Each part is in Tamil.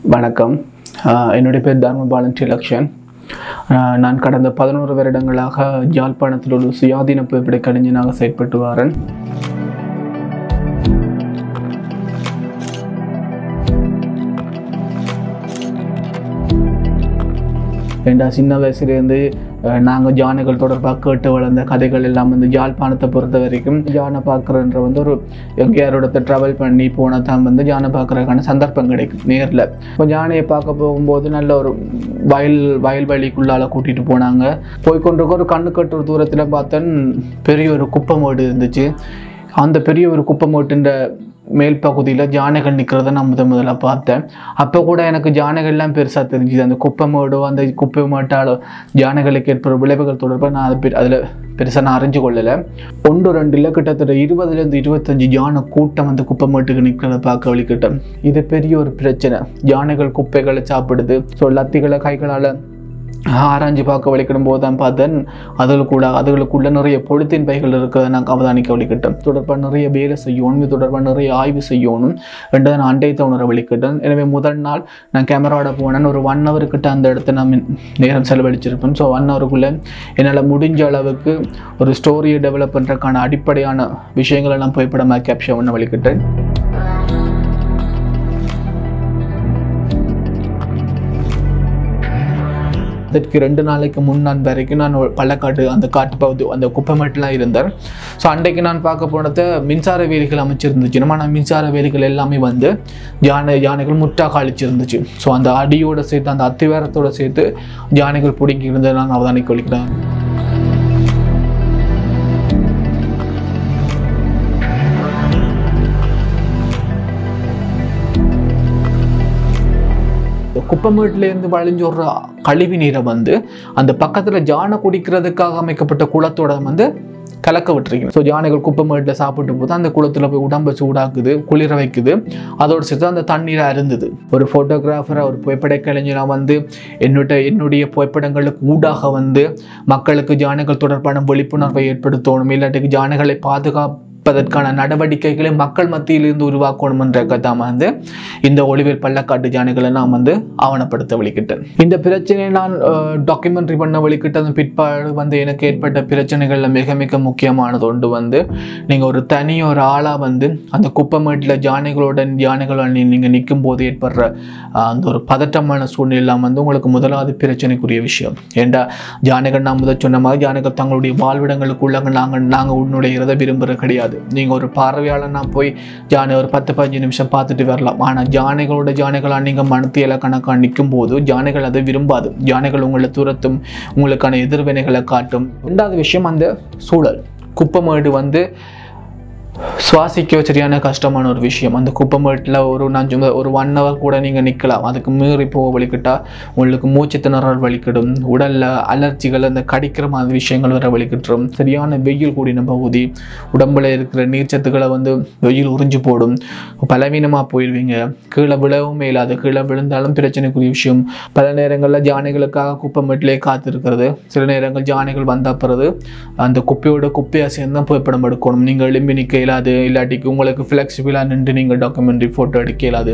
வணக்கம் ஆஹ் என்னுடைய பேர் தர்மபாலன் டிலக்ஷன் ஆஹ் நான் கடந்த பதினோரு வருடங்களாக யாழ்ப்பாணத்தில் ஒரு சுயாதீன புகைப்பட கலைஞனாக செயற்பட்டு வரேன் ஏண்டா சின்ன வயசுலேருந்து நாங்கள் ஜானைகள் தொடர்பாக கேட்டு வளர்ந்த கதைகள் எல்லாம் வந்து யாழ்ப்பாணத்தை பொறுத்த வரைக்கும் ஜானை பார்க்குறன்ற வந்து ஒரு எங்கேயாரோட ட்ராவல் பண்ணி போனால் தான் வந்து ஜானை பார்க்குறதுக்கான சந்தர்ப்பம் கிடைக்கும் நேரில் இப்போ யானையை பார்க்க போகும்போது நல்ல ஒரு வயல் வயல்வெளிக்குள்ளால கூட்டிகிட்டு போனாங்க போய் கொண்டிருக்க ஒரு கண்ணு கட்டுற தூரத்தில் பார்த்தேன் பெரிய ஒரு குப்பை மேடு இருந்துச்சு அந்த பெரிய ஒரு குப்பை மேட்டுன்ற மேல் பகுதியில் ஜானைகள் நிற்கிறத நான் முத முதல்ல பார்த்தேன் அப்போ கூட எனக்கு ஜானைகள்லாம் பெருசாக தெரிஞ்சுது அந்த குப்பை மேடோ அந்த குப்பை மேட்டாலோ ஜானைகளுக்கு ஏற்படுற விளைவுகள் தொடர்பாக நான் அதை அதில் பெருசாக நான் அறிஞ்சு கொள்ளலை ஒன்று ரெண்டில் கிட்டத்தட்ட இருபதுலேருந்து இருபத்தஞ்சு யானை கூட்டம் அந்த குப்பை மேட்டுக்கு நிற்கிறத பார்க்க வழிக்கிட்டேன் இது பெரிய ஒரு பிரச்சனை யானைகள் குப்பைகளை சாப்பிடுது ஸோ லத்திகளை கைகளால் ஆராய்ஞ்சு பார்க்க வலிக்கிடும் போது தான் பார்த்தேன் அதுகளுக்கூட அதுகளுக்குள்ள நிறைய பொழுத்தின் பைகள் இருக்கிறத நான் அவதானிக்க வலிக்கிட்டேன் தொடர்பாக நிறைய வேலை செய்யணும் இது தொடர்பாக நிறைய ஆய்வு செய்யணும் என்றதை நான் அண்டைத்த உணர வலிக்கிட்டேன் எனவே முதல் நாள் நான் கேமராவோட போனேன் ஒரு ஒன் ஹவர்கிட்ட அந்த இடத்த நான் மின்- நேரம் செலவழிச்சிருப்பேன் ஸோ ஒன் ஹவருக்குள்ளே என்னால் முடிஞ்ச அளவுக்கு ஒரு ஸ்டோரியை டெவலப் பண்ணுறதுக்கான அடிப்படையான விஷயங்களை நான் புகைப்படமாக கேப்சர் பண்ண வலிக்கிட்டேன் அதற்கு ரெண்டு நாளைக்கு முன்னான் வரைக்கும் நான் ஒரு பள்ளக்காட்டு அந்த காட்டு பகுதி அந்த குப்பைமேட்டுலாம் இருந்தேன் ஸோ அன்றைக்கு நான் பார்க்க போனது மின்சார வேலிகள் அமைச்சிருந்துச்சு நம்ம ஆனால் மின்சார வேலிகள் எல்லாமே வந்து யானை யானைகள் முட்டாக அழிச்சிருந்துச்சு ஸோ அந்த அடியோட சேர்த்து அந்த அத்திவாரத்தோட சேர்த்து யானைகள் பிடிங்கி இருந்ததை நான் அவதானிக்க வலிக்கிறேன் குப்பமேட்டிலேருந்து வழிஞ்சு ஒரு கழிவு நீரை வந்து அந்த பக்கத்தில் ஜானை குடிக்கிறதுக்காக அமைக்கப்பட்ட குளத்தோட வந்து கலக்க விட்டுருக்கீங்க ஸோ ஜானைகள் குப்பமேட்டில் சாப்பிட்டு போது அந்த குளத்தில் போய் உடம்பை சூடாக்குது குளிர வைக்குது அதோடு சேர்த்து அந்த தண்ணீரை அருந்துது ஒரு ஃபோட்டோகிராஃபராக ஒரு புகைப்பட கலைஞராக வந்து என்னுடைய என்னுடைய புகைப்படங்களுக்கு ஊடாக வந்து மக்களுக்கு ஜானைகள் தொடர்பான விழிப்புணர்வை ஏற்படுத்தணும் இல்லாட்டிக்கு ஜானைகளை பாதுகாப்பதற்கான நடவடிக்கைகளை மக்கள் மத்தியிலிருந்து உருவாக்கணும்ன்ற தான் வந்து இந்த ஒளிவேல் பள்ளக்காட்டு ஜானைகளை நான் வந்து ஆவணப்படுத்த வழிக்கிட்டேன் இந்த பிரச்சனையை நான் டாக்குமெண்ட்ரி பண்ண வழிக்கிட்டதன் பிற்பாடு வந்து எனக்கு ஏற்பட்ட பிரச்சனைகளில் மிக மிக முக்கியமானது ஒன்று வந்து நீங்கள் ஒரு தனி ஒரு ஆளாக வந்து அந்த குப்பமேட்டில் ஜானைகளோட யானைகளோட நீங்கள் நிற்கும் போது ஏற்படுற ஆஹ், அந்த ஒரு பதட்டமான சூழ்நிலாம் வந்து உங்களுக்கு முதலாவது பிரச்சனைக்குரிய விஷயம் ஏண்டா ஜானைகள் நான் முதல் சொன்ன மாதிரி ஜானைகள் தங்களுடைய வாழ்விடங்களுக்குள்ளாங்க நாங்கள் நாங்கள் உன்னுடையதை விரும்புகிறது கிடையாது நீங்கள் ஒரு பார்வையாளனா போய் ஜானை ஒரு பத்து பதினஞ்சு நிமிஷம் பார்த்துட்டு வரலாம் ஆனால் ஜானைகளோட ஜானைகளாக நீங்கள் மனத்தியல கணக்காக நிற்கும் போது ஜானைகள் அதை விரும்பாது ஜானைகள் உங்களை துரத்தும் உங்களுக்கான எதிர்வினைகளை காட்டும் ரெண்டாவது விஷயம் அந்த சூழல் குப்பமேடு வந்து சுவாசிக்க சரியான கஷ்டமான ஒரு விஷயம் அந்த குப்பமேட்டில் ஒரு நான் சும்மா ஒரு ஒன் ஹவர் கூட நீங்கள் நிற்கலாம் அதுக்கு மீறி போக வலிக்கிட்டா உங்களுக்கு மூச்சு திணறல் வலிக்கிடும் உடலில் அலர்ஜிகள் அந்த கடிக்கிற மாதிரி விஷயங்கள் வர வலிக்கிட்டுரும் சரியான வெயில் கூடின பகுதி உடம்புல இருக்கிற நீர்ச்சத்துக்களை வந்து வெயில் உறிஞ்சு போடும் பலவீனமாக போயிடுவீங்க கீழே விழவும் இயலாது கீழே விழுந்தாலும் பிரச்சனைக்குரிய விஷயம் பல நேரங்களில் ஜானைகளுக்காக குப்பமேட்டிலே காத்திருக்கிறது சில நேரங்கள் ஜானைகள் வந்த பிறகு அந்த குப்பையோட குப்பையாக சேர்ந்து தான் புகைப்படம் எடுக்கணும் நீங்கள் எழும்பி நிற்க இயலாது இல்லாட்டிக்கு உங்களுக்கு ஃப்ளெக்சிபிளாக நின்று நீங்கள் டாக்குமெண்ட்ரி ஃபோட்டோ எடுக்க இயலாது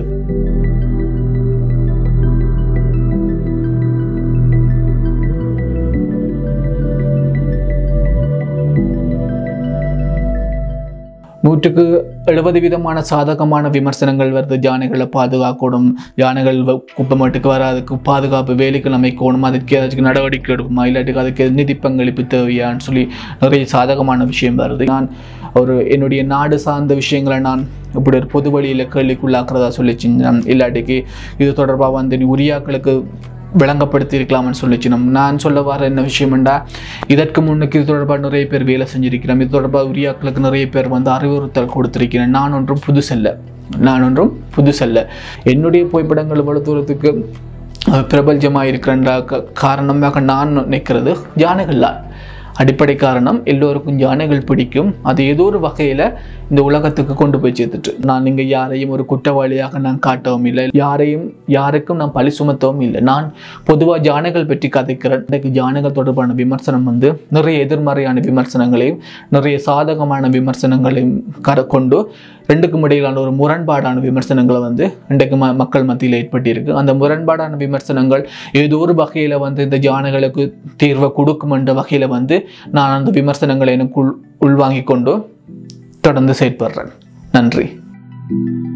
நூற்றுக்கு எழுபது விதமான சாதகமான விமர்சனங்கள் வருது யானைகளை பாதுகாக்கணும் யானைகள் வ- குப்பமேட்டுக்கு வராதுக்கு பாதுகாப்பு வேலைகள் அமைக்கணும் அதுக்கு ஏதாச்சும் நடவடிக்கை எடுக்குமா இல்லாட்டுக்கு அதுக்கு நிதி பங்களிப்பு தேவையான்னு சொல்லி நிறைய சாதகமான விஷயம் வருது நான் ஒரு என்னுடைய நாடு சார்ந்த விஷயங்களை நான் இப்படி ஒரு பொது வழியில் கேள்விக்குள்ளாக்குறதா சொல்லிச்சு இல்லாட்டிக்கு இது தொடர்பாக வந்து நீ உரியாக்களுக்கு விளங்கப்படுத்தி இருக்கலாம்னு சொல்லிச்சு நம்ம நான் சொல்ல வர என்ன விஷயம்டா இதற்கு முன்னுக்கு இது தொடர்பாக நிறைய பேர் வேலை செஞ்சிருக்கிறோம் இது தொடர்பாக உரியாக்களுக்கு நிறைய பேர் வந்து அறிவுறுத்தல் கொடுத்திருக்கிறேன் நான் ஒன்றும் புதுசல்ல நான் ஒன்றும் புதுசல்ல என்னுடைய புகைப்படங்கள் இவ்வளவு தூரத்துக்கு அஹ், பிரபல்யமாக இருக்கிறன்ற க- காரணமாக நான் நிற்கிறது யானைகள்லாம் அடிப்படை காரணம் எல்லோருக்கும் யானைகள் பிடிக்கும் அது ஏதோ ஒரு வகையில் இந்த உலகத்துக்கு கொண்டு போய் சேர்த்துட்டு நான் இங்கே யாரையும் ஒரு குற்றவாளியாக நான் காட்டவும் இல்லை யாரையும் யாருக்கும் நான் பழி சுமத்தவும் இல்லை நான் பொதுவாக யானைகள் பற்றி கதைக்கிறேன் இன்றைக்கு யானைகள் தொடர்பான விமர்சனம் வந்து நிறைய எதிர்மறையான விமர்சனங்களையும் நிறைய சாதகமான விமர்சனங்களையும் கர கொண்டு ரெண்டுக்கும் இடையிலான ஒரு முரண்பாடான விமர்சனங்களை வந்து இன்றைக்கு ம மக்கள் மத்தியில் ஏற்பட்டிருக்கு அந்த முரண்பாடான விமர்சனங்கள் ஏதோ ஒரு வகையில் வந்து இந்த யானைகளுக்கு தீர்வை கொடுக்கும் என்ற வகையில் வந்து நான் அந்த விமர்சனங்களை எனக்கு உள் உள்வாங்கிக் கொண்டு தொடர்ந்து செயற்படுறேன் நன்றி